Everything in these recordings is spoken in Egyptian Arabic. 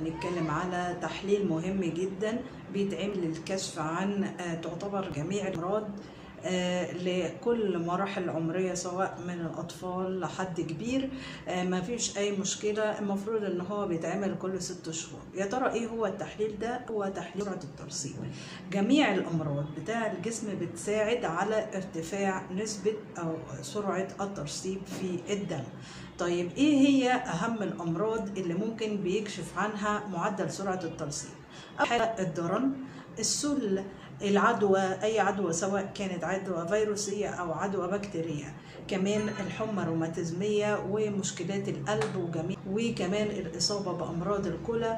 هنتكلم على تحليل مهم جدا بيتعمل للكشف عن آه، تعتبر جميع الأمراض آه، لكل مراحل العمرية سواء من الأطفال لحد كبير آه، ما فيش أي مشكلة المفروض إن هو بيتعمل كل ست شهور يا ترى إيه هو التحليل ده؟ هو تحليل سرعة الترسيب جميع الأمراض بتاع الجسم بتساعد على ارتفاع نسبة أو سرعة الترسيب في الدم طيب إيه هي أهم الأمراض اللي ممكن بيكشف عنها معدل سرعة الترسيب؟ أول حاجة الضرن السل العدوى اي عدوى سواء كانت عدوى فيروسيه او عدوى بكتيريه كمان الحمى الروماتيزميه ومشكلات القلب وجميع وكمان الاصابه بامراض الكلى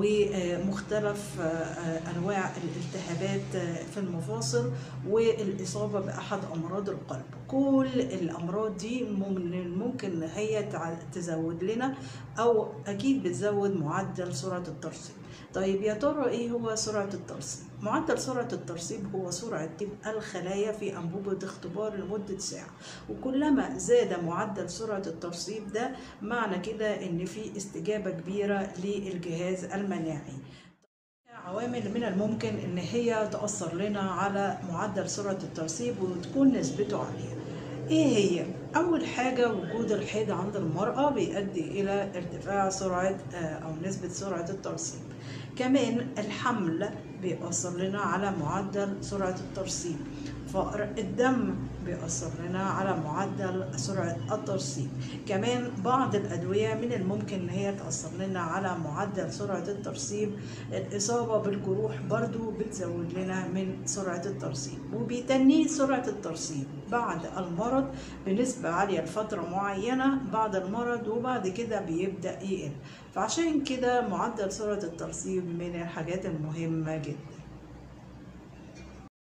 ومختلف انواع الالتهابات في المفاصل والاصابه باحد امراض القلب كل الامراض دي ممكن هي تزود لنا او اكيد بتزود معدل سرعه الترسيب طيب يا ترى ايه هو سرعه الترسيب معدل سرعه الترسيب هو سرعه الخلايا في انبوبه اختبار لمده ساعه وكلما زاد معدل سرعه الترسيب ده معنى كده ان في استجابه كبيره للجهاز المناعي عوامل من الممكن ان هي تاثر لنا على معدل سرعه الترسيب وتكون نسبته عاليه ايه هي اول حاجه وجود الحيض عند المراه بيؤدي الى ارتفاع سرعه او نسبه سرعه الترسيب كمان الحمل بيأثر لنا على معدل سرعه الترسيب فقر الدم بيأثر لنا على معدل سرعة الترسيب كمان بعض الأدوية من الممكن إن هي تأثر لنا على معدل سرعة الترسيب الإصابة بالجروح برضو بتزود لنا من سرعة الترسيب وبيتني سرعة الترسيب بعد المرض بنسبة عالية لفترة معينة بعد المرض وبعد كده بيبدأ يقل فعشان كده معدل سرعة الترسيب من الحاجات المهمة جدا